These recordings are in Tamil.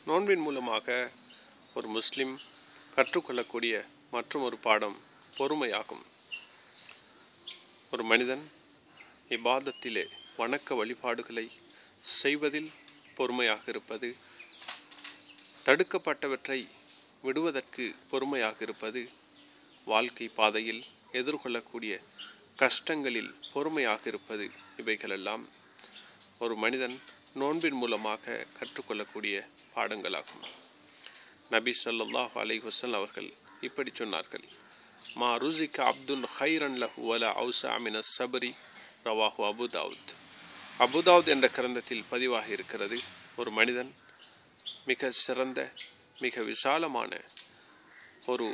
நோன்பின் மூலமாக ஒரு முஸ்லிம் கற்றுக்கொள்ளக்கூடிய மற்றும் ஒரு பாடம் பொறுமையாகும் ஒரு மனிதன் இபாதத்திலே வணக்க வழிபாடுகளை செய்வதில் பொறுமையாக இருப்பது தடுக்கப்பட்டவற்றை விடுவதற்கு பொறுமையாக இருப்பது வாழ்க்கை பாதையில் எதிர்கொள்ளக்கூடிய கஷ்டங்களில் பொறுமையாக இருப்பது இவைகளெல்லாம் ஒரு மனிதன் நோன்பின் மூலமாக கற்றுக்கொள்ளக்கூடிய பாடங்களாகும் நபி ஸல்லல்லாஹு அலைஹி வஸல்லம் அவர்கள் இப்படி சொன்னார்கள் மா ருசிக அப்துல் ஹைரன் லஹு வல அவுசா மின சபரி ரவாஹு அபுதாவுத் அபுதாவுத் என்ற கிரந்தத்தில் பதிவாக இருக்கிறது ஒரு மனிதன் மிக சிறந்த மிக விசாலமான ஒரு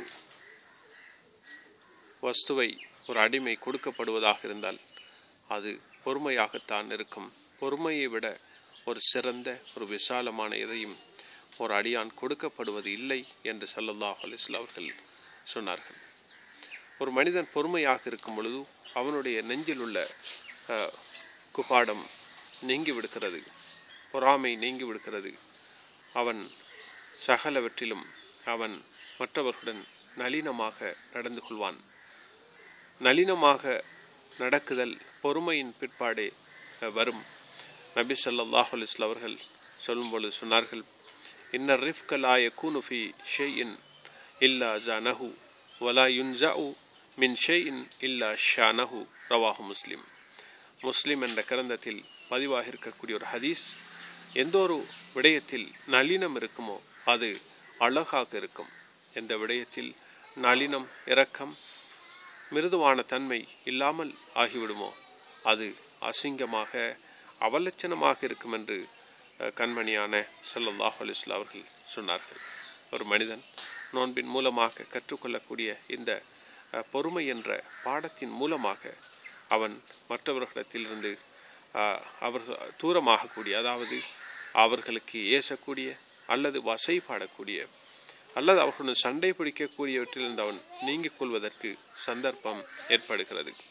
வஸ்துவை ஒரு அடிமை கொடுக்கப்படுவதாக இருந்தால் அது பொறுமையாகத்தான் இருக்கும் பொறுமையை விட ஒரு சிறந்த ஒரு விசாலமான எதையும் ஒரு அடியான் கொடுக்கப்படுவது இல்லை என்று சல்லல்லாஹ் அலிஸ்ல அவர்கள் சொன்னார்கள் ஒரு மனிதன் பொறுமையாக இருக்கும் பொழுது அவனுடைய நெஞ்சில் உள்ள அஹ், குபாடம் நீங்கி விடுகிறது பொறாமை நீங்கி விடுகிறது அவன் சகலவற்றிலும் அவன் மற்றவர்களுடன் நளினமாக நடந்து கொள்வான் நளினமாக நடக்குதல் பொறுமையின் பிற்பாடே அஹ், வரும் நபி ஸல்லல்லாஹு அலைஹி வஸல்லம் அவர்கள் சொல்லும்பொழுது சொன்னார்கள் இன்ன ரிஃப்க லா யகூனு ஃபி ஷைஇன் இல்லா ஜானஹு வலா யுன்ஸஉ மின் ஷைஇன் இல்லா ஷானஹு ரவாஹு முஸ்லிம் முஸ்லிம் என்ற கிரந்தத்தில் பதிவாக இருக்கக்கூடிய ஒரு ஹதீஸ் எந்த ஒரு விடயத்தில் நளினம் இருக்குமோ அது அழகாக இருக்கும் எந்த விடயத்தில் நளினம் இரக்கம் மிருதுவான தன்மை இல்லாமல் ஆகிவிடுமோ அது அசிங்கமாக அவலட்சணமாக இருக்கும் என்று அஹ், கண்மணியான ஸல்லல்லாஹு அலைஹி வஸல்லம் அவர்கள் சொன்னார்கள் ஒரு மனிதன் நோன்பின் மூலமாக கற்றுக்கொள்ளக்கூடிய இந்த அஹ், பொறுமை என்ற பாடத்தின் மூலமாக அவன் மற்றவர்களிடத்திலிருந்து அஹ், அவர்கள் தூரமாகக்கூடிய அதாவது அவர்களுக்கு ஏசக்கூடிய அல்லது வசைபாடக்கூடிய அல்லது அவர்களுடன் சண்டை பிடிக்கக்கூடியவற்றிலிருந்து அவன் நீங்கிக் கொள்வதற்கு சந்தர்ப்பம் ஏற்படுகிறது